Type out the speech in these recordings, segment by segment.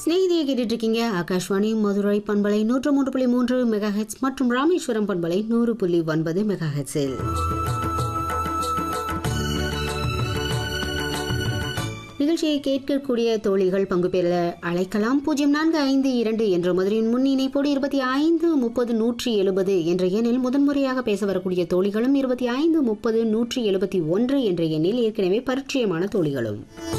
ஸ்நேகிதியை கேட்டுட்டு இருக்கீங்க ஆகாஷ்வாணி மதுரை பண்பலை நூற்று மூன்று புள்ளி மூன்று மெகா ஹெட்ஸ் மற்றும் ராமேஸ்வரம் பண்பலை நூறு புள்ளி ஒன்பது மெகா ஹெட்ஸில் நிகழ்ச்சியை கேட்கக்கூடிய தோழிகள் பங்கு பெற அழைக்கலாம் பூஜ்ஜியம் நான்கு ஐந்து இரண்டு என்ற மதுரையின் முன் இணைப்போடு இருபத்தி ஐந்து முப்பது நூற்றி எழுபது என்ற எண்ணில் முதன்முறையாக பேச வரக்கூடிய தோழிகளும் இருபத்தி ஐந்து முப்பது நூற்றி எழுபத்தி ஒன்று என்ற எண்ணில் ஏற்கனவே பரிச்சயமான தோழிகளும்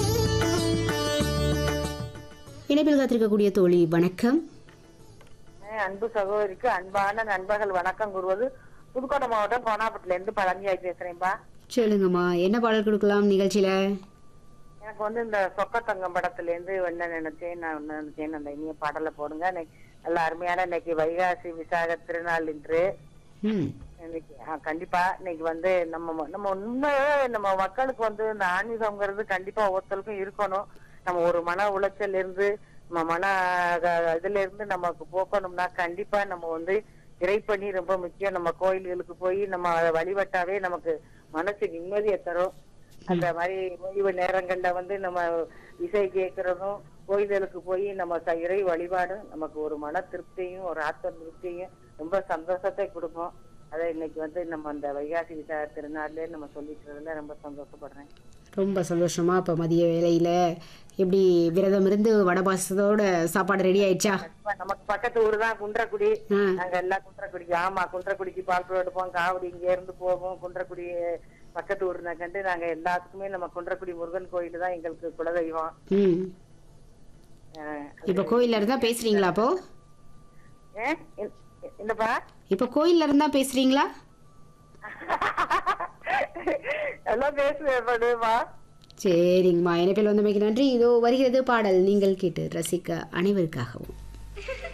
இணைப்பில் காத்திருக்கக்கூடிய தோழி வணக்கம் அஹ் அன்பு சகோதரிக்கு அன்பான நண்பர்கள் வணக்கம் கூறுவது புதுக்கோட்டை மாவட்டம் கோனாப்பட்டில இருந்து பழனியாய் பேசுறேன்பா சொல்லுங்கம்மா என்ன பாடல் கொடுக்கலாம் நிகழ்ச்சியில எனக்கு வந்து இந்த சொக்கத்தங்கம் படத்துல இருந்து என்ன நினைச்சேன் நான் என்ன நினைச்சேன் அந்த இனிய பாடலை போடுங்க இன்னைக்கு நல்ல அருமையான இன்னைக்கு வைகாசி விசாக திருநாள் இன்று ம் இன்னைக்கு ஆ, கண்டிப்பா இன்னைக்கு வந்து நம்ம ம- நம்ம உண்மையே நம்ம மக்களுக்கு வந்து இந்த ஆன்மீகம்ங்கிறது கண்டிப்பா ஒவ்வொருத்தருக்கும் இருக்கணும் நம்ம ஒரு மன உளைச்சல் இருந்து நம்ம மன க- இதுல இருந்து நமக்கு போக்கணும்னா கண்டிப்பா நம்ம வந்து இறைப்பணி ரொம்ப முக்கியம் நம்ம கோயில்களுக்கு போய் நம்ம அதை வழிபட்டாவே நமக்கு மனசு நிம்மதியை தரும் அந்த மாதிரி ஓய்வு நேரங்கள்ல வந்து நம்ம இசை கேட்கறதும் கோயில்களுக்கு போய் நம்ம ச- இறை வழிபாடும் நமக்கு ஒரு மன திருப்தியும் ஒரு ஆத்ம திருப்தியும் ரொம்ப சந்தோஷத்தை கொடுக்கும் அதை இன்னைக்கு வந்து நம்ம அந்த வைகாசி விசாக திருநாள்ல நம்ம சொல்லிக்கிறதுல ரொம்ப சந்தோஷப்படுறேன் ரொம்ப சந்தோஷமா இப்போ மதிய வேலையில எப்படி விரதம் இருந்து வடபாசத்தோட சாப்பாடு ரெடி ஆயிடுச்சா இப்ப நமக்கு பக்கத்து ஊர் தான் குன்றக்குடி ஆ நாங்க எல்லாம் குன்றக்குடிக்கு ஆமா குன்றக்குடிக்கு பால் எடுப்போம் காவடி இங்க இருந்து போவோம் குன்றக்குடி பக்கத்து ஊர்னா கண்டு நாங்க எல்லாத்துக்குமே நம்ம குன்றக்குடி முருகன் கோயில் தான் எங்களுக்கு குலதெய்வம் ம் அஹ், இப்போ கோயில்ல இருந்தா பேசுறீங்களா அப்போ ஏ? என்- என்னப்பா இப்போ கோயில்ல இருந்தா பேசுறீங்களா எல்லாம் பேசுவேன் பண்ணுவா சரிங்கம்மா இணைப்பில் வந்தமைக்கு நன்றி இதோ வருகிறது பாடல் நீங்கள் கேட்டு ரசிக்க அனைவருக்காகவும்